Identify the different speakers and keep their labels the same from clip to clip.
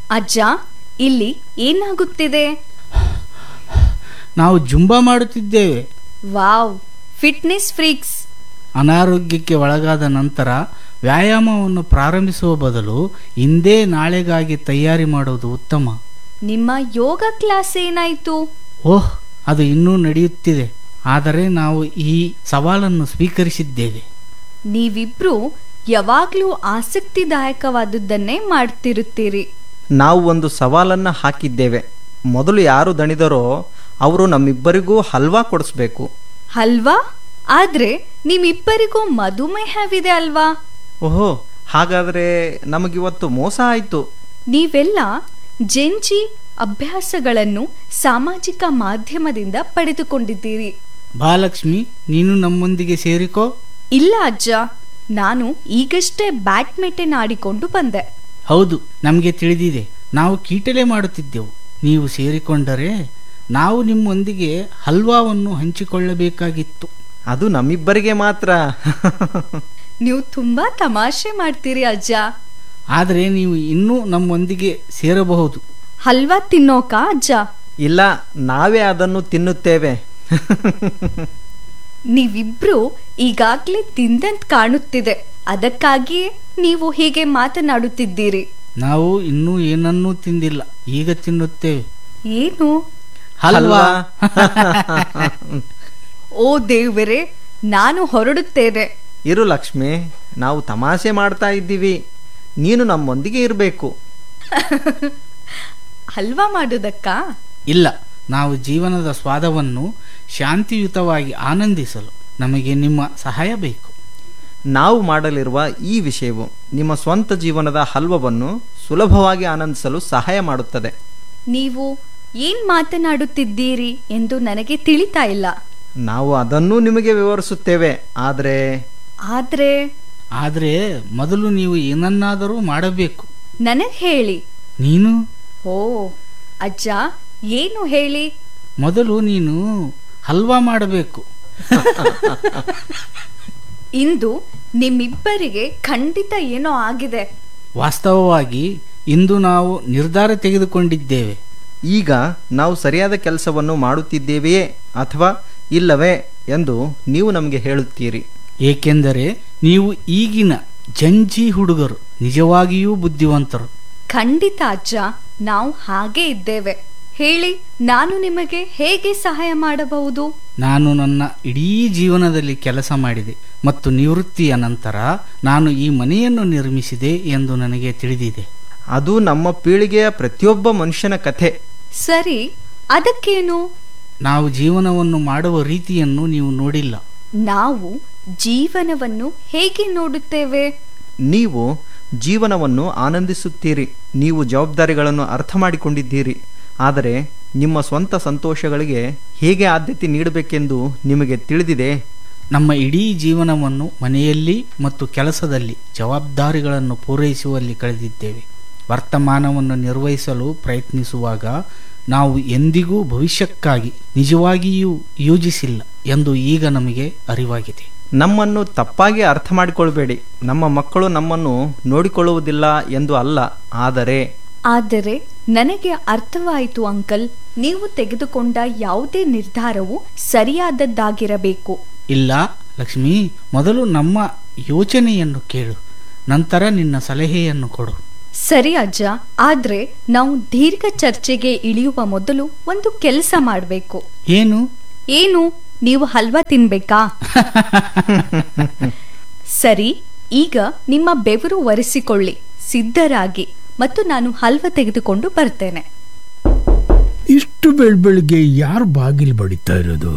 Speaker 1: ಅಜ್ಜ ಇಲ್ಲಿ ಏನಾಗುತ್ತಿದೆ
Speaker 2: ನಾವು ಜುಂಬಾ ಮಾಡುತ್ತಿದ್ದೇವೆ
Speaker 1: ವಾವ್ ಫಿಟ್ನೆಸ್ ಫ್ರೀಕ್ಸ್
Speaker 2: ಅನಾರೋಗ್ಯಕ್ಕೆ ಒಳಗಾದ ನಂತರ ವ್ಯಾಯಾಮವನ್ನು ಪ್ರಾರಂಭಿಸುವ ಬದಲು ಇಂದೇ ನಾಳೆಗಾಗಿ ತಯಾರಿ ಮಾಡುವುದು ಉತ್ತಮ
Speaker 1: ನಿಮ್ಮ ಯೋಗ ಕ್ಲಾಸ್ ಏನಾಯ್ತು
Speaker 2: ಓಹ್ ಅದು ಇನ್ನೂ ನಡೆಯುತ್ತಿದೆ ಆದರೆ ನಾವು ಈ ಸವಾಲನ್ನು ಸ್ವೀಕರಿಸಿದ್ದೇವೆ
Speaker 1: ನೀವಿಬ್ರು ಯಾವಾಗ್ಲೂ ಆಸಕ್ತಿದಾಯಕವಾದದ್ದನ್ನೇ ಮಾಡ್ತಿರುತ್ತೀರಿ
Speaker 3: ನಾವು ಒಂದು ಸವಾಲನ್ನು ಹಾಕಿದ್ದೇವೆ ಮೊದಲು ಯಾರು ದಣಿದರೋ ಅವರು ನಮ್ಮಿಬ್ಬರಿಗೂ ಹಲ್ವಾ ಕೊಡಿಸ್ಬೇಕು
Speaker 1: ಅಲ್ವಾ ಆದ್ರೆ ನಿಮ್ಮಿಬ್ಬರಿಗೂ ಮಧುಮೇಹವಿದೆ ಅಲ್ವಾ
Speaker 3: ಓಹೋ ಹಾಗಾದರೆ ನಮಗಿವತ್ತು ಮೋಸ ಆಯಿತು
Speaker 1: ನೀವೆಲ್ಲ ಜೆಂಜಿ ಅಭ್ಯಾಸಗಳನ್ನು ಸಾಮಾಜಿಕ ಮಾಧ್ಯಮದಿಂದ ಪಡೆದುಕೊಂಡಿದ್ದೀರಿ
Speaker 2: ಬಾಲಕ್ಷ್ಮಿ ನೀನು ನಮ್ಮೊಂದಿಗೆ ಸೇರಿಕೋ
Speaker 1: ಇಲ್ಲ ಅಜ್ಜ ನಾನು ಈಗಷ್ಟೇ ಬ್ಯಾಡ್ಮಿಂಟನ್ ಆಡಿಕೊಂಡು ಬಂದೆ
Speaker 2: ಹೌದು ನಮಗೆ ತಿಳಿದಿದೆ ನಾವು ಕೀಟಲೆ ಮಾಡುತ್ತಿದ್ದೆವು ನೀವು ಸೇರಿಕೊಂಡರೆ ನಾವು ನಿಮ್ಮೊಂದಿಗೆ ಹಲ್ವಾವನ್ನು ಹಂಚಿಕೊಳ್ಳಬೇಕಾಗಿತ್ತು
Speaker 3: ಅದು ನಮ್ಮಿಬ್ಬರಿಗೆ ಮಾತ್ರ
Speaker 1: ನೀವು ತುಂಬಾ ತಮಾಷೆ ಮಾಡ್ತೀರಿ ಅಜ್ಜ
Speaker 2: ಆದರೆ ನೀವು ಇನ್ನೂ ನಮ್ಮೊಂದಿಗೆ ಸೇರಬಹುದು
Speaker 1: ಹಲ್ವಾ ತಿನ್ನೋಕ ಅಜ್ಜ
Speaker 3: ಇಲ್ಲ ನಾವೇ ಅದನ್ನು ತಿನ್ನುತ್ತೇವೆ
Speaker 1: ನೀವಿಬ್ರು ಈಗಾಗ್ಲೇ ತಿಂದಂತ್ ಕಾಣುತ್ತಿದೆ ಅದಕ್ಕಾಗಿಯೇ ನೀವು ಹೀಗೆ ಮಾತನಾಡುತ್ತಿದ್ದೀರಿ
Speaker 2: ನಾವು ಇನ್ನೂ ಏನನ್ನೂ ತಿಂದಿಲ್ಲ ಈಗ ತಿನ್ನುತ್ತೇವೆ
Speaker 1: ಏನು
Speaker 2: ಹಲ್ವಾ
Speaker 1: ಓ ದೇವರೇ ನಾನು ಹೊರಡುತ್ತೇನೆ
Speaker 3: ಇರು ಲಕ್ಷ್ಮಿ ನಾವು ತಮಾಷೆ ಮಾಡ್ತಾ ಇದ್ದೀವಿ ನೀನು ನಮ್ಮೊಂದಿಗೆ ಇರಬೇಕು
Speaker 1: ಹಲ್ವಾ ಮಾಡೋದಕ್ಕಾ
Speaker 2: ಇಲ್ಲ ನಾವು ಜೀವನದ ಸ್ವಾದವನ್ನು ಶಾಂತಿಯುತವಾಗಿ ಆನಂದಿಸಲು ನಮಗೆ ನಿಮ್ಮ ಸಹಾಯ ಬೇಕು
Speaker 3: ನಾವು ಮಾಡಲಿರುವ ಈ ವಿಷಯವು ನಿಮ್ಮ ಸ್ವಂತ ಜೀವನದ ಹಲ್ವವನ್ನು ಸುಲಭವಾಗಿ ಆನಂದಿಸಲು ಸಹಾಯ ಮಾಡುತ್ತದೆ
Speaker 1: ನೀವು ಏನ್ ಮಾತನಾಡುತ್ತಿದ್ದೀರಿ ಎಂದು ನನಗೆ ತಿಳಿತಾ ಇಲ್ಲ
Speaker 3: ನಾವು ಅದನ್ನೂ ನಿಮಗೆ ವಿವರಿಸುತ್ತೇವೆ ಆದರೆ
Speaker 1: ಆದ್ರೆ
Speaker 2: ಆದರೆ ಮೊದಲು ನೀವು ಏನನ್ನಾದರೂ ಮಾಡಬೇಕು
Speaker 1: ನನಗ್ ಹೇಳಿ
Speaker 2: ನೀನು
Speaker 1: ಓ ಅಜ್ಜ ಏನು ಹೇಳಿ
Speaker 2: ಮೊದಲು ನೀನು ಹಲ್ವಾ ಮಾಡಬೇಕು
Speaker 1: ಇಂದು ನಿಮ್ಮಿಬ್ಬರಿಗೆ ಖಂಡಿತ ಏನೋ ಆಗಿದೆ
Speaker 2: ವಾಸ್ತವವಾಗಿ ಇಂದು ನಾವು ನಿರ್ಧಾರ ತೆಗೆದುಕೊಂಡಿದ್ದೇವೆ
Speaker 3: ಈಗ ನಾವು ಸರಿಯಾದ ಕೆಲಸವನ್ನು ಮಾಡುತ್ತಿದ್ದೇವೆಯೇ ಅಥವಾ ಇಲ್ಲವೇ ಎಂದು ನೀವು ನಮಗೆ ಹೇಳುತ್ತೀರಿ
Speaker 2: ಏಕೆಂದರೆ ನೀವು ಈಗಿನ ಜಂಜಿ ಹುಡುಗರು ನಿಜವಾಗಿಯೂ ಬುದ್ಧಿವಂತರು
Speaker 1: ಖಂಡಿತ ಅಜ್ಜ ನಾವು ಹಾಗೆ ಇದ್ದೇವೆ ಹೇಳಿ ನಾನು ನಿಮಗೆ ಹೇಗೆ ಸಹಾಯ ಮಾಡಬಹುದು
Speaker 2: ನಾನು ನನ್ನ ಇಡೀ ಜೀವನದಲ್ಲಿ ಕೆಲಸ ಮಾಡಿದೆ ಮತ್ತು ನಿವೃತ್ತಿಯ ನಂತರ ನಾನು ಈ ಮನೆಯನ್ನು ನಿರ್ಮಿಸಿದೆ ಎಂದು ನನಗೆ ತಿಳಿದಿದೆ
Speaker 3: ಅದು ನಮ್ಮ ಪೀಳಿಗೆಯ ಪ್ರತಿಯೊಬ್ಬ ಮನುಷ್ಯನ ಕಥೆ
Speaker 1: ಸರಿ ಅದಕ್ಕೇನು
Speaker 2: ನಾವು ಜೀವನವನ್ನು ಮಾಡುವ ರೀತಿಯನ್ನು ನೀವು ನೋಡಿಲ್ಲ
Speaker 1: ನಾವು ಜೀವನವನ್ನು ಹೇಗೆ ನೋಡುತ್ತೇವೆ
Speaker 3: ನೀವು ಜೀವನವನ್ನು ಆನಂದಿಸುತ್ತೀರಿ ನೀವು ಜವಾಬ್ದಾರಿಗಳನ್ನು ಅರ್ಥ ಮಾಡಿಕೊಂಡಿದ್ದೀರಿ ಆದರೆ ನಿಮ್ಮ ಸ್ವಂತ ಸಂತೋಷಗಳಿಗೆ ಹೇಗೆ ಆದ್ಯತೆ ನೀಡಬೇಕೆಂದು ನಿಮಗೆ ತಿಳಿದಿದೆ
Speaker 2: ನಮ್ಮ ಇಡೀ ಜೀವನವನ್ನು ಮನೆಯಲ್ಲಿ ಮತ್ತು ಕೆಲಸದಲ್ಲಿ ಜವಾಬ್ದಾರಿಗಳನ್ನು ಪೂರೈಸುವಲ್ಲಿ ಕಳೆದಿದ್ದೇವೆ ವರ್ತಮಾನವನ್ನು ನಿರ್ವಹಿಸಲು ಪ್ರಯತ್ನಿಸುವಾಗ ನಾವು ಎಂದಿಗೂ ಭವಿಷ್ಯಕ್ಕಾಗಿ ನಿಜವಾಗಿಯೂ ಯೋಜಿಸಿಲ್ಲ ಎಂದು ಈಗ ನಮಗೆ ಅರಿವಾಗಿದೆ
Speaker 3: ನಮ್ಮನ್ನು ತಪ್ಪಾಗಿ ಅರ್ಥ ಮಾಡಿಕೊಳ್ಬೇಡಿ ನಮ್ಮ ಮಕ್ಕಳು ನಮ್ಮನ್ನು ನೋಡಿಕೊಳ್ಳುವುದಿಲ್ಲ ಎಂದು ಅಲ್ಲ ಆದರೆ
Speaker 1: ಆದರೆ ನನಗೆ ಅರ್ಥವಾಯಿತು ಅಂಕಲ್ ನೀವು ತೆಗೆದುಕೊಂಡ ಯಾವುದೇ ನಿರ್ಧಾರವು ಸರಿಯಾದದ್ದಾಗಿರಬೇಕು
Speaker 2: ಇಲ್ಲ ಲಕ್ಷ್ಮಿ ಮೊದಲು ನಮ್ಮ ಯೋಚನೆಯನ್ನು ಕೇಳು ನಂತರ ನಿನ್ನ ಸಲಹೆಯನ್ನು ಕೊಡು
Speaker 1: ಸರಿ ಅಜ್ಜ ಆದ್ರೆ ನಾವು ದೀರ್ಘ ಚರ್ಚೆಗೆ ಇಳಿಯುವ ಮೊದಲು ಒಂದು ಕೆಲಸ ಮಾಡಬೇಕು
Speaker 2: ಏನು
Speaker 1: ಏನು ನೀವು ಹಲ್ವಾ ತಿನ್ಬೇಕಾ ಸರಿ ಈಗ ನಿಮ್ಮ ಬೆವರು ಒರೆಸಿಕೊಳ್ಳಿ ಸಿದ್ಧರಾಗಿ ಮತ್ತು ನಾನು ಹಲ್ವಾ ತೆಗೆದುಕೊಂಡು ಬರ್ತೇನೆ
Speaker 4: ಇಷ್ಟು ಬೆಳ್ ಬೆಳಿಗ್ಗೆ ಯಾರು ಬಾಗಿಲು ಬಡಿತಾ ಇರೋದು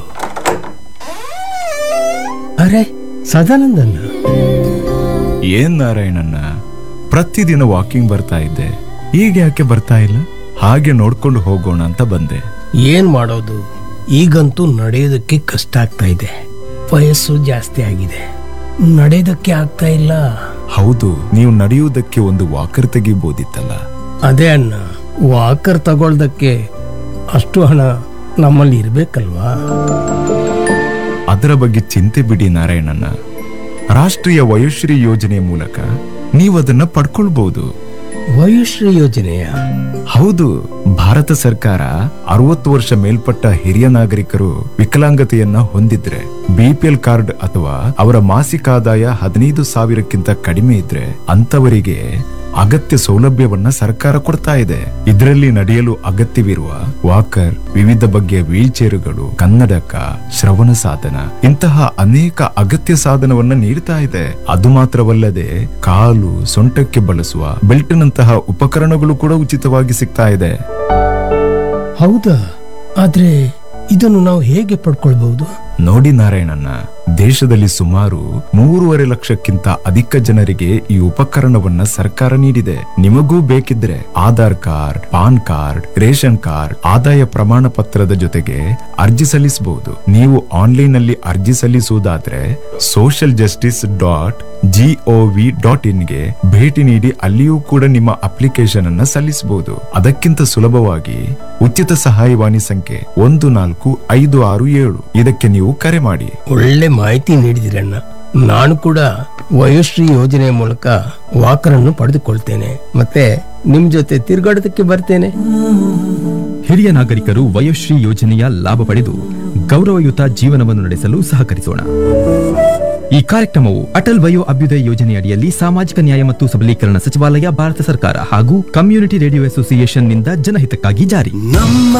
Speaker 4: ಅರೆ ಸದಾನಂದನ್ನ
Speaker 5: ಏನ್ ನಾರಾಯಣನ್ನ ಪ್ರತಿದಿನ ವಾಕಿಂಗ್ ಬರ್ತಾ ಇದ್ದೆ ಈಗ ಯಾಕೆ ಬರ್ತಾ ಇಲ್ಲ ಹಾಗೆ ನೋಡ್ಕೊಂಡು ಹೋಗೋಣ ಅಂತ ಬಂದೆ
Speaker 4: ಏನ್ ಮಾಡೋದು ಈಗಂತೂ ನಡೆಯೋದಕ್ಕೆ ಕಷ್ಟ ಆಗ್ತಾ ಇದೆ ವಯಸ್ಸು ಜಾಸ್ತಿ ಆಗಿದೆ ನಡೆಯೋದಕ್ಕೆ ಆಗ್ತಾ ಇಲ್ಲ
Speaker 5: ಹೌದು ನೀವು ನಡೆಯುವುದಕ್ಕೆ ಒಂದು ವಾಕರ್ ತೆಗಿಬೋದಿತ್ತಲ್ಲ
Speaker 4: ಅದೇ ಅಣ್ಣ ವಾಕರ್ ತಗೊಳ್ದಕ್ಕೆ ಅಷ್ಟು ಹಣ ನಮ್ಮಲ್ಲಿ ಇರ್ಬೇಕಲ್ವಾ
Speaker 5: ಅದರ ಬಗ್ಗೆ ಚಿಂತೆ ಬಿಡಿ ನಾರಾಯಣನ್ನ ರಾಷ್ಟ್ರೀಯ ವಯೋಶ್ರೀ ಯೋಜನೆ ಮೂಲಕ ನೀವು ಅದನ್ನ ಪಡ್ಕೊಳ್ಬಹುದು
Speaker 4: ವಯುಶ್ರೀ ಯೋಜನೆಯ
Speaker 5: ಹೌದು ಭಾರತ ಸರ್ಕಾರ ಅರವತ್ತು ವರ್ಷ ಮೇಲ್ಪಟ್ಟ ಹಿರಿಯ ನಾಗರಿಕರು ವಿಕಲಾಂಗತೆಯನ್ನ ಹೊಂದಿದ್ರೆ ಬಿಪಿಎಲ್ ಕಾರ್ಡ್ ಅಥವಾ ಅವರ ಮಾಸಿಕ ಆದಾಯ ಹದಿನೈದು ಸಾವಿರಕ್ಕಿಂತ ಕಡಿಮೆ ಇದ್ರೆ ಅಂತವರಿಗೆ ಅಗತ್ಯ ಸೌಲಭ್ಯವನ್ನ ಸರ್ಕಾರ ಕೊಡ್ತಾ ಇದೆ ಇದರಲ್ಲಿ ನಡೆಯಲು ಅಗತ್ಯವಿರುವ ವಾಕರ್ ವಿವಿಧ ಬಗೆಯ ವೀಲ್ ಚೇರುಗಳು ಕನ್ನಡಕ ಶ್ರವಣ ಸಾಧನ ಇಂತಹ ಅನೇಕ ಅಗತ್ಯ ಸಾಧನವನ್ನ ನೀಡ್ತಾ ಇದೆ ಅದು ಮಾತ್ರವಲ್ಲದೆ ಕಾಲು ಸೊಂಟಕ್ಕೆ ಬಳಸುವ ಬೆಲ್ಟ್ನಂತಹ ಉಪಕರಣಗಳು ಕೂಡ ಉಚಿತವಾಗಿ ಸಿಗ್ತಾ ಇದೆ
Speaker 4: ಹೌದಾ ಆದ್ರೆ ಇದನ್ನು ನಾವು ಹೇಗೆ ಪಡ್ಕೊಳ್ಬಹುದು
Speaker 5: ನೋಡಿ ನಾರಾಯಣಣ್ಣ ದೇಶದಲ್ಲಿ ಸುಮಾರು ಮೂರುವರೆ ಲಕ್ಷಕ್ಕಿಂತ ಅಧಿಕ ಜನರಿಗೆ ಈ ಉಪಕರಣವನ್ನ ಸರ್ಕಾರ ನೀಡಿದೆ ನಿಮಗೂ ಬೇಕಿದ್ರೆ Aadhaar card PAN card ration card ಆದಾಯ ಪ್ರಮಾಣ ಪತ್ರದ ಜೊತೆಗೆ ಅರ್ಜಿ ಸಲ್ಲಿಸಬಹುದು ನೀವು ಆನ್ಲೈನ್ ನಲ್ಲಿ ಅರ್ಜಿ ಸಲ್ಲಿಸುವುದಾದ್ರೆ social justice dot gov dot ಇನ್ಗೆ ಭೇಟಿ ನೀಡಿ ಅಲ್ಲಿಯೂ ಕೂಡ ನಿಮ್ಮ ಅಪ್ಲಿಕೇಶನ್ ಅನ್ನ ಸಲ್ಲಿಸಬಹುದು ಅದಕ್ಕಿಂತ ಸುಲಭವಾಗಿ ಉಚಿತ ಸಹಾಯವಾಣಿ ಸಂಖ್ಯೆ ಒಂದು ನಾಲ್ಕು ಐದು ಆರು ಏಳು ಇದಕ್ಕೆ ನೀವು ಕರೆ ಮಾಡಿ
Speaker 4: ಒಳ್ಳೆ ಮಾಹಿತಿ ನೀಡಿದಿರಣ್ಣ ನಾನು ಕೂಡ ವಯೋಶ್ರೀ ಯೋಜನೆಯ ಮೂಲಕ ವಾಕರನ್ನು ಪಡೆದುಕೊಳ್ತೇನೆ ಮತ್ತೆ ನಿಮ್ ಜೊತೆ ತಿರುಗಾಡೋದಕ್ಕೆ ಬರ್ತೇನೆ
Speaker 6: ಹಿರಿಯ ನಾಗರಿಕರು ವಯೋಶ್ರೀ ಯೋಜನೆಯ ಲಾಭ ಪಡೆದು ಗೌರವಯುತ ಜೀವನವನ್ನು ನಡೆಸಲು ಸಹಕರಿಸೋಣ ಈ ಕಾರ್ಯಕ್ರಮವು ಅಟಲ್ ವಯೋ ಅಭ್ಯುದಯ ಯೋಜನೆಯಡಿಯಲ್ಲಿ ಸಾಮಾಜಿಕ ನ್ಯಾಯ ಮತ್ತು ಸಬಲೀಕರಣ ಸಚಿವಾಲಯ ಭಾರತ ಸರ್ಕಾರ ಹಾಗೂ ಕಮ್ಯುನಿಟಿ ರೇಡಿಯೋ ಅಸೋಸಿಯೇಷನ್ ನಿಂದ ಜನಹಿತಕ್ಕಾಗಿ ಜಾರಿ
Speaker 4: ನಮ್ಮ